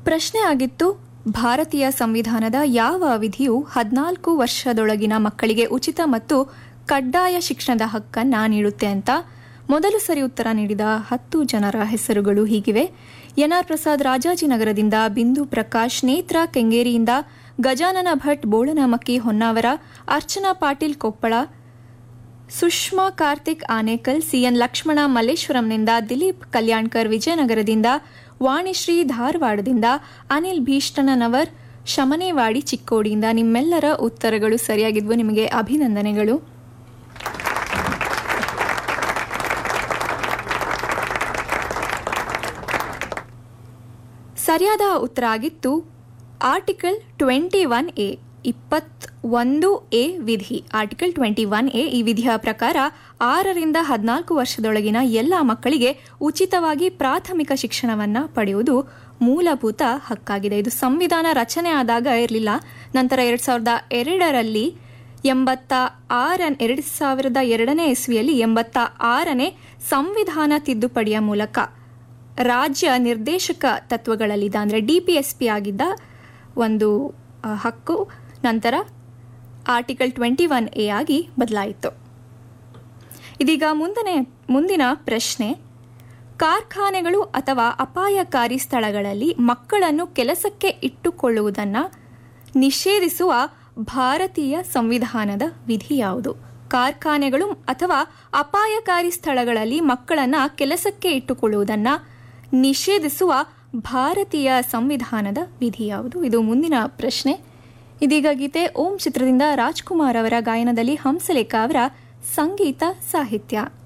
ಪ್ರಶ್ನೆ ಆಗಿತ್ತು ಭಾರತೀಯ ಸಂವಿಧಾನದ ಯಾವ ವಿಧಿಯು ಹದಿನಾಲ್ಕು ವರ್ಷದೊಳಗಿನ ಮಕ್ಕಳಿಗೆ ಉಚಿತ ಮತ್ತು ಕಡ್ಡಾಯ ಶಿಕ್ಷಣದ ಹಕ್ಕನ್ನ ನೀಡುತ್ತೆ ಅಂತ ಮೊದಲು ಸರಿ ಉತ್ತರ ನೀಡಿದ ಹತ್ತು ಜನರ ಹೆಸರುಗಳು ಹೀಗಿವೆ ಎನ್ಆರ್ ಪ್ರಸಾದ್ ರಾಜಾಜಿನಗರದಿಂದ ಬಿಂದು ಪ್ರಕಾಶ್ ನೇತ್ರ ಕೆಂಗೇರಿಯಿಂದ ಗಜಾನನ ಭಟ್ ಬೋಳನಮಕ್ಕಿ ಹೊನ್ನಾವರ ಅರ್ಚನಾ ಪಾಟೀಲ್ ಕೊಪ್ಪಳ ಸುಷ್ಮಾ ಕಾರ್ತಿಕ್ ಆನೇಕಲ್ ಸಿಎನ್ ಲಕ್ಷ್ಮಣ ಮಲ್ಲೇಶ್ವರಂನಿಂದ ದಿಲೀಪ್ ಕಲ್ಯಾಣ್ಕರ್ ವಿಜಯನಗರದಿಂದ ವಾಣಿಶ್ರೀ ಧಾರವಾಡದಿಂದ ಅನಿಲ್ ಭೀಷ್ಟನವರ್ ಶಮನೇವಾಡಿ ಚಿಕ್ಕೋಡಿಯಿಂದ ನಿಮ್ಮೆಲ್ಲರ ಉತ್ತರಗಳು ಸರಿಯಾಗಿದ್ವು ನಿಮಗೆ ಅಭಿನಂದನೆಗಳು ಸರಿಯಾದ ಉತ್ತರ ಆಗಿತ್ತು ಆರ್ಟಿಕಲ್ ಟ್ವೆಂಟಿ ಒನ್ ಎ ಇಪ್ಪತ್ತೊಂದು ಎ ವಿಧಿ ಆರ್ಟಿಕಲ್ ಟ್ವೆಂಟಿ ಒನ್ ಎ ಈ ವಿಧಿಯ ಪ್ರಕಾರ ಆರರಿಂದ ಹದಿನಾಲ್ಕು ವರ್ಷದೊಳಗಿನ ಎಲ್ಲ ಮಕ್ಕಳಿಗೆ ಉಚಿತವಾಗಿ ಪ್ರಾಥಮಿಕ ಶಿಕ್ಷಣವನ್ನ ಪಡೆಯುವುದು ಮೂಲಭೂತ ಹಕ್ಕಾಗಿದೆ ಇದು ಸಂವಿಧಾನ ರಚನೆ ಆದಾಗ ಇರಲಿಲ್ಲ ನಂತರ ಎರಡ್ ಸಾವಿರದ ಎರಡರಲ್ಲಿ ಎಂಬತ್ತ ಆರ ಎರಡು ಸಾವಿರದ ಎರಡನೇ ಇಸ್ವಿಯಲ್ಲಿ ಎಂಬತ್ತ ಆರನೇ ಸಂವಿಧಾನ ತಿದ್ದುಪಡಿಯ ಮೂಲಕ ರಾಜ್ಯ ನಿರ್ದೇಶಕ ತತ್ವಗಳಲ್ಲಿದ್ದ ಅಂದರೆ ಡಿ ಪಿ ಎಸ್ ಪಿ ಆಗಿದ್ದ ಒಂದು ಆ, ಹಕ್ಕು ನಂತರ ಆರ್ಟಿಕಲ್ ಟ್ವೆಂಟಿ ಒನ್ ಎ ಆಗಿ ಬದಲಾಯಿತು ಇದೀಗ ಮುಂದನೆ ಮುಂದಿನ ಪ್ರಶ್ನೆ ಕಾರ್ಖಾನೆಗಳು ಅಥವಾ ಅಪಾಯಕಾರಿ ಸ್ಥಳಗಳಲ್ಲಿ ಮಕ್ಕಳನ್ನು ಕೆಲಸಕ್ಕೆ ಇಟ್ಟುಕೊಳ್ಳುವುದನ್ನು ನಿಷೇಧಿಸುವ ಭಾರತೀಯ ಸಂವಿಧಾನದ ವಿಧಿ ಯಾವುದು ಕಾರ್ಖಾನೆಗಳು ಅಥವಾ ಅಪಾಯಕಾರಿ ಸ್ಥಳಗಳಲ್ಲಿ ಮಕ್ಕಳನ್ನ ಕೆಲಸಕ್ಕೆ ಇಟ್ಟುಕೊಳ್ಳುವುದನ್ನು ನಿಷೇಧಿಸುವ ಭಾರತೀಯ ಸಂವಿಧಾನದ ವಿಧಿ ಯಾವುದು ಇದು ಮುಂದಿನ ಪ್ರಶ್ನೆ ಇದೀಗ ಗೀತೆ ಓಂ ಚಿತ್ರದಿಂದ ರಾಜ್ಕುಮಾರ್ ಅವರ ಗಾಯನದಲ್ಲಿ ಹಂಸಲೇಖ ಅವರ ಸಂಗೀತ ಸಾಹಿತ್ಯ